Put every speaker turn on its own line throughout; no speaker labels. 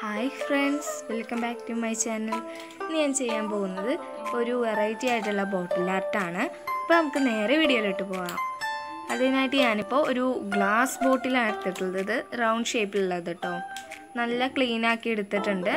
hi friends welcome back to my channel ഇന്ന് ഞാൻ ചെയ്യാൻ പോകുന്നത് ഒരു വെറൈറ്റി ആയിട്ടുള്ള ബോട്ടിൽ ആർട്ടാണ് അപ്പോൾ നമുക്ക് നേരെ വീഡിയോയിലോട്ട് പോകാം അതിനായിട്ട് ഞാനിപ്പോൾ ഒരു ഗ്ലാസ് ബോട്ടിലാണ് എടുത്തിട്ടുള്ളത് റൗണ്ട് ഷേപ്പിലുള്ളത് കേട്ടോ നല്ല ക്ലീൻ ആക്കി എടുത്തിട്ടുണ്ട്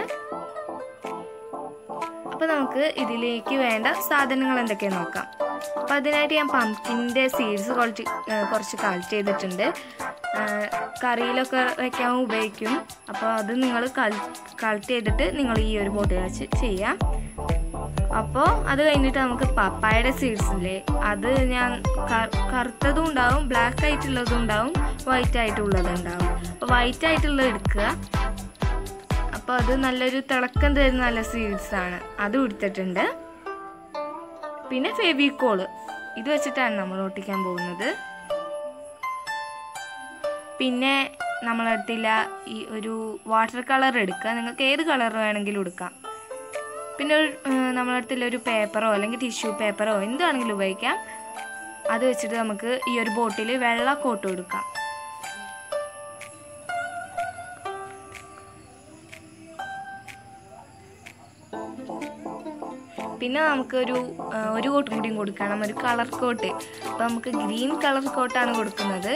അപ്പോൾ നമുക്ക് ഇതിലേക്ക് വേണ്ട സാധനങ്ങൾ എന്തൊക്കെയാണെന്ന് നോക്കാം അപ്പോൾ അതിനായിട്ട് ഞാൻ പംകിൻ്റെ സീഡ്സ് കുറച്ച് ഏഹ് കുറച്ച് കളക്ട് ചെയ്തിട്ടുണ്ട് ഏഹ് കറിയിലൊക്കെ വെക്കാൻ ഉപയോഗിക്കും അപ്പോൾ അത് നിങ്ങൾ കളക്ട് ചെയ്തിട്ട് നിങ്ങൾ ഈ ഒരു ബോട്ടിൽ വെച്ച് ചെയ്യാം അപ്പോൾ അത് കഴിഞ്ഞിട്ട് നമുക്ക് പപ്പായയുടെ സീഡ്സ് ഇല്ലേ അത് ഞാൻ ക- കറുത്തതും ഉണ്ടാവും ബ്ലാക്ക് ആയിട്ടുള്ളതും ഉണ്ടാവും വൈറ്റ് ആയിട്ടുള്ളതും ഉണ്ടാവും അപ്പോൾ വൈറ്റ് ആയിട്ടുള്ളത് എടുക്കുക അപ്പോൾ അത് നല്ലൊരു തിളക്കം തരുന്ന നല്ല സീഡ്സ് ആണ് അത് എടുത്തിട്ടുണ്ട് പിന്നെ ഫെവിക്കോള് ഇത് വെച്ചിട്ടാണ് നമ്മൾ ഒട്ടിക്കാൻ പോകുന്നത് പിന്നെ നമ്മളെടുത്തില്ല ഈ ഒരു വാട്ടർ കളർ എടുക്കുക നിങ്ങൾക്ക് ഏത് കളർ വേണമെങ്കിലും എടുക്കാം പിന്നെ ഒരു ഏഹ്, നമ്മളടുത്തുള്ള ഒരു പേപ്പറോ അല്ലെങ്കിൽ ടിഷ്യൂ പേപ്പറോ എന്താണെങ്കിലും ഉപയോഗിക്കാം അത് വെച്ചിട്ട് നമുക്ക് ഈ ഒരു ബോട്ടിൽ വെള്ള കോട്ട് കൊടുക്കാം പിന്നെ നമുക്കൊരു ആ, ഒരു കോട്ടും കൂടിയും കൊടുക്കണം ഒരു കളർ കോട്ട് അപ്പോൾ നമുക്ക് ഗ്രീൻ കളർ കോട്ടാണ് കൊടുക്കുന്നത്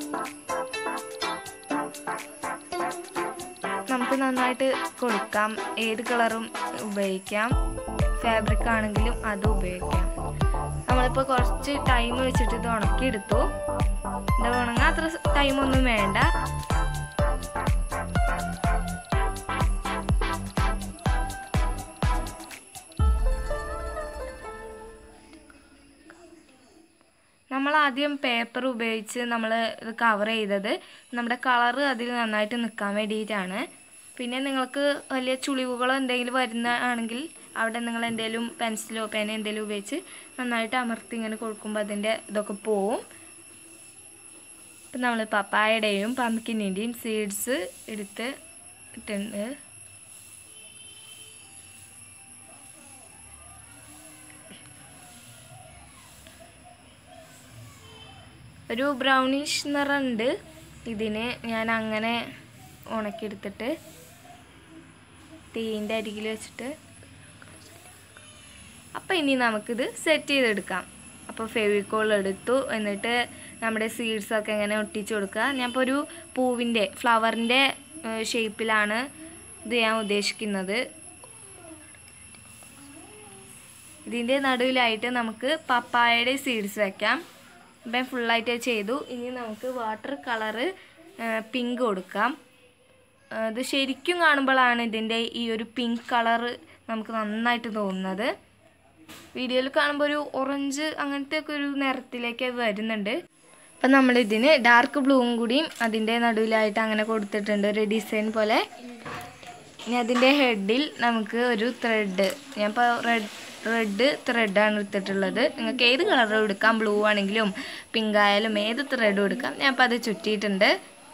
നമുക്ക് നന്നായിട്ട് കൊടുക്കാം ഏത് കളറും ഉപയോഗിക്കാം ഫാബ്രിക് ആണെങ്കിലും അത് ഉപയോഗിക്കാം നമ്മളിപ്പോൾ കുറച്ച് ടൈം വെച്ചിട്ട് ഇത് ഉണക്കിയെടുത്തു ഇത് ഉണങ്ങാൻ അത്ര ടൈമൊന്നും വേണ്ട നമ്മൾ ആദ്യം പേപ്പർ ഉപയോഗിച്ച് നമ്മൾ ഇത് കവർ ചെയ്തത് നമ്മുടെ കളറ് അതിൽ നന്നായിട്ട് നിൽക്കാൻ വേണ്ടിയിട്ടാണ് പിന്നെ നിങ്ങൾക്ക് വലിയ ചുളിവുകളോ എന്തെങ്കിലും വരുന്ന ആണെങ്കിൽ അവിടെ നിങ്ങൾ എന്തെങ്കിലും പെൻസിലോ പേന എന്തെങ്കിലും ഉപയോഗിച്ച് നന്നായിട്ട് അമർത്തി ഇങ്ങനെ കൊടുക്കുമ്പോൾ അതിൻ്റെ ഇതൊക്കെ പോവും ഇപ്പം നമ്മൾ പപ്പായയുടെയും പമ്പിക്കിൻ്റെയും സീഡ്സ് എടുത്ത് ഇട്ടുണ്ട് ഒരു ബ്രൗണിഷ് നിറമുണ്ട് ഇതിന് ഞാൻ അങ്ങനെ ഉണക്കിയെടുത്തിട്ട് തീൻ്റെ അരികിൽ വെച്ചിട്ട് അപ്പോൾ ഇനി നമുക്കിത് സെറ്റ് ചെയ്തെടുക്കാം അപ്പോൾ ഫെവിക്കോൾ എടുത്തു എന്നിട്ട് നമ്മുടെ സീഡ്സൊക്കെ ഇങ്ങനെ ഒട്ടിച്ചു കൊടുക്കുക ഞാനിപ്പോൾ ഒരു പൂവിൻ്റെ ഫ്ലവറിൻ്റെ ഷേപ്പിലാണ് ഇത് ഞാൻ ഉദ്ദേശിക്കുന്നത് ഇതിൻ്റെ നടുവിലായിട്ട് നമുക്ക് പപ്പായയുടെ സീഡ്സ് വെക്കാം ഇപ്പം ഫുള്ളായിട്ട് ചെയ്തു ഇനി നമുക്ക് വാട്ടർ കളറ് പിങ്ക് കൊടുക്കാം ആ, ഇത് ശരിക്കും കാണുമ്പോഴാണ് ഇതിൻ്റെ ഈ ഒരു പിങ്ക് കളറ് നമുക്ക് നന്നായിട്ട് തോന്നുന്നത് വീഡിയോയിൽ കാണുമ്പോൾ ഒരു ഓറഞ്ച് അങ്ങനത്തെ ഒക്കെ ഒരു നിറത്തിലേക്ക് അത് വരുന്നുണ്ട് അപ്പം നമ്മളിതിന് ഡാർക്ക് ബ്ലൂവും കൂടിയും അതിൻ്റെ നടുവിലായിട്ട് അങ്ങനെ കൊടുത്തിട്ടുണ്ട് ഒരു ഡിസൈൻ പോലെ ഇനി അതിൻ്റെ ഹെഡിൽ നമുക്ക് ഒരു ത്രെഡ് ഞാനിപ്പോൾ റെഡ് റെഡ് ത്രെഡാണ് എടുത്തിട്ടുള്ളത് നിങ്ങൾക്ക് ഏത് കളറും എടുക്കാം ബ്ലൂ ആണെങ്കിലും പിങ്ക് ആയാലും ഏത് ത്രെഡും എടുക്കാം ഞാനിപ്പോൾ അത് ചുറ്റിയിട്ടുണ്ട്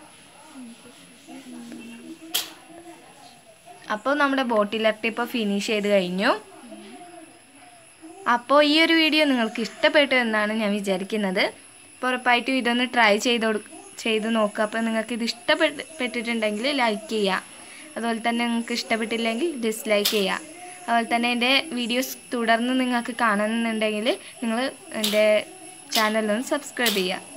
അപ്പോൾ നമ്മുടെ ബോട്ടിൽ ആർട്ട് ഇപ്പോൾ ഫിനിഷ് ചെയ്ത് കഴിഞ്ഞു അപ്പോൾ ഈ ഒരു വീഡിയോ നിങ്ങൾക്ക് ഇഷ്ടപ്പെട്ടു എന്നാണ് ഞാൻ വിചാരിക്കുന്നത് അപ്പോൾ ഉറപ്പായിട്ടും ഇതൊന്ന് ട്രൈ ചെയ്ത് കൊടു ചെയ്ത് നോക്കുക അപ്പോൾ നിങ്ങൾക്ക് ഇത് ഇഷ്ടപ്പെട്ട് പെട്ടിട്ടുണ്ടെങ്കിൽ ലൈക്ക് ചെയ്യുക അതുപോലെ തന്നെ നിങ്ങൾക്ക് ഇഷ്ടപ്പെട്ടില്ലെങ്കിൽ ഡിസ്ലൈക്ക് ചെയ്യുക അതുപോലെ തന്നെ എൻ്റെ വീഡിയോസ് തുടർന്ന് നിങ്ങൾക്ക് കാണുന്നുണ്ടെങ്കിൽ നിങ്ങൾ എൻ്റെ ചാനലൊന്ന് സബ്സ്ക്രൈബ് ചെയ്യുക